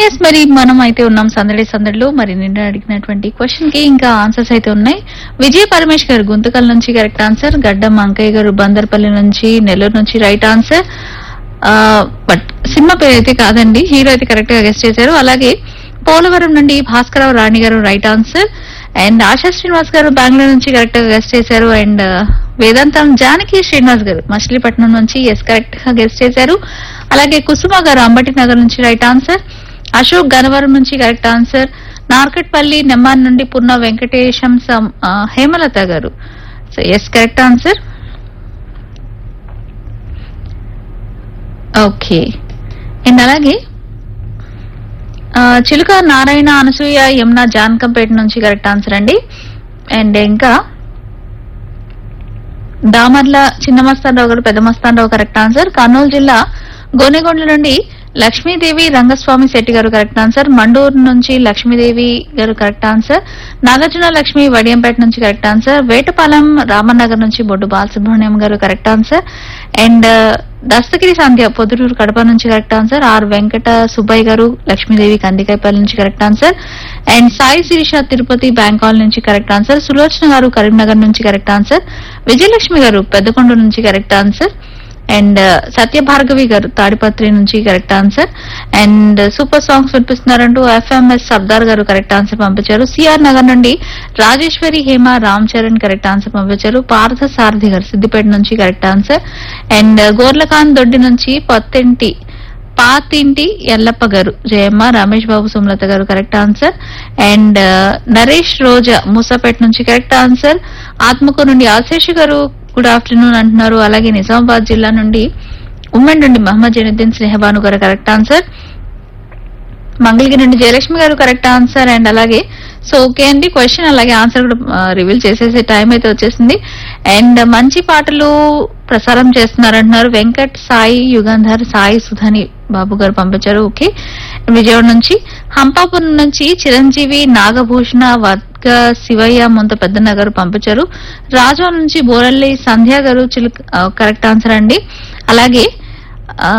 yes మరి మనం అయితే ఉన్నాం సందడి సందడిలో మరి నిన్న అడిగినటువంటి క్వశ్చన్ కి ఇంకా ఆన్సర్స్ అయితే ఉన్నాయి విజయ పరమేష్ గారు గుంతకల్ నుంచి కరెక్ట్ ఆన్సర్ గడ్డం అంకయ్య గారు బందర్పల్లి నుంచి నెల్లూరు నుంచి రైట్ ఆన్సర్ బట్ సినిమా పేరు అయితే కాదండి హీరో అయితే కరెక్ట్ గా గెస్ట్ చేశారు అలాగే పోలవరం నుండి భాస్కరరావు రాణి గారు right answer and Asha Srinivas గారు బెంగళూరు నుంచి కరెక్ట్ గా గెస్ట్ చేశారు అండ్ వేదాంతం జానకి శ్రీనివాస్ గారు మచిలీపట్నం నుంచి ఎస్ కరెక్ట్ గా గెస్ట్ చేశారు అలాగే కుసుమ గారు అంబటి నగర్ నుంచి రైట్ ఆన్సర్ అశోక్ గనవరం నుంచి కరెక్ట్ ఆన్సర్ నార్కట్పల్లి నెమ్మాన్ నుండి పున్న వెంకటేశం సం- ఆ, హేమలత గారు so yes correct answer okay and అలాగే ఆ, చిలుక నారాయణ అనసూయ యమున జానకంపేట నుంచి కరెక్ట్ ఆన్సర్ అండి అండ్ ఇంకా దామర్ల చిన్న మస్తానరావు గారు పెద్ద మస్తానరావు కరెక్ట్ ఆన్సర్ కర్నూలు జిల్లా గోనెగొండ్ల నుండి లక్ష్మీదేవి రంగస్వామి శెట్టి గారు కరెక్ట్ ఆన్సర్ మండూరు నుంచి లక్ష్మీదేవి గారు కరెక్ట్ ఆన్సర్ నాగార్జున లక్ష్మి వడియంపేట నుంచి కరెక్ట్ ఆన్సర్ వేటపాలెం రామనగర్ నుంచి బొడ్డు బాలసుబ్రహ్మణ్యం గారు correct answer and Dastagiri Sandhya Proddatur Kadapa నుంచి correct answer R Venkata Subbaiah గారు లక్ష్మీదేవి కందికాయపల్లి నుంచి correct answer and Sai Sirisha Tirupati బ్యాంకాల్ నుంచి కరెక్ట్ ఆన్సర్ సులోచన గారు కరీంనగర్ నుంచి కరెక్ట్ ఆన్సర్ విజయలక్ష్మి గారు పెద్దకొండ నుంచి correct answer and Satya Bhargavi గారు తాడిపత్రి నుంచి correct answer and super songs వినిపిస్తున్నారంటూ ఎఫ్ఎంఎస్ సర్దార్ గారు కరెక్ట్ ఆన్సర్ పంపించారు సిఆర్ నగర్ నుండి రాజేశ్వరి హేమ రామ్ చరణ్ కరెక్ట్ ఆన్సర్ పంపించారు పార్థ సారథి గారు సిద్దిపేట నుంచి కరెక్ట్ ఆన్సర్ అండ్ గోర్లకాంత్ దొడ్డి నుంచి పొత్తింటి పాతింటి ఎల్లప్ప గారు జయమ్మ రమేష్ బాబు సుమలత గారు correct answer and Naresh Roja Moosapet నుంచి కరెక్ట్ ఆన్సర్ ఆత్మకూరు నుండి ఆశేష్ గారు గుడ్ ఆఫ్టర్నూన్ అంటున్నారు అలాగే నిజామాబాద్ జిల్లా నుండి ఉమ్మడి నుండి మహమ్మద్ జైనుద్దీన్ స్నేహబాను గారు కరెక్ట్ ఆన్సర్ మంగళగిరి నుండి జయలక్ష్మి గారు కరెక్ట్ ఆన్సర్ అండ్ అలాగే సో ఓకే అండి క్వశ్చన్ అలాగే ఆన్సర్ కూడా రివీల్ చేసేసే టైం అయితే వచ్చేసింది అండ్ మంచి పాటలు ప్రసారం చేస్తున్నారంటున్నారు వెంకట్ సాయి యుగంధర్ సాయి సుధని బాబు గారు పంపించారు ఓకే విజయవాడ నుంచి హంపాపురం నుంచి చిరంజీవి నాగభూషణ వర్గ శివయ్య ముంత పెద్దన్న గారు పంపించారు రాజా నుంచి బోరల్లి సంధ్య గారు చిలుక కరెక్ట్ ఆన్సర్ అండి అలాగే ఆ,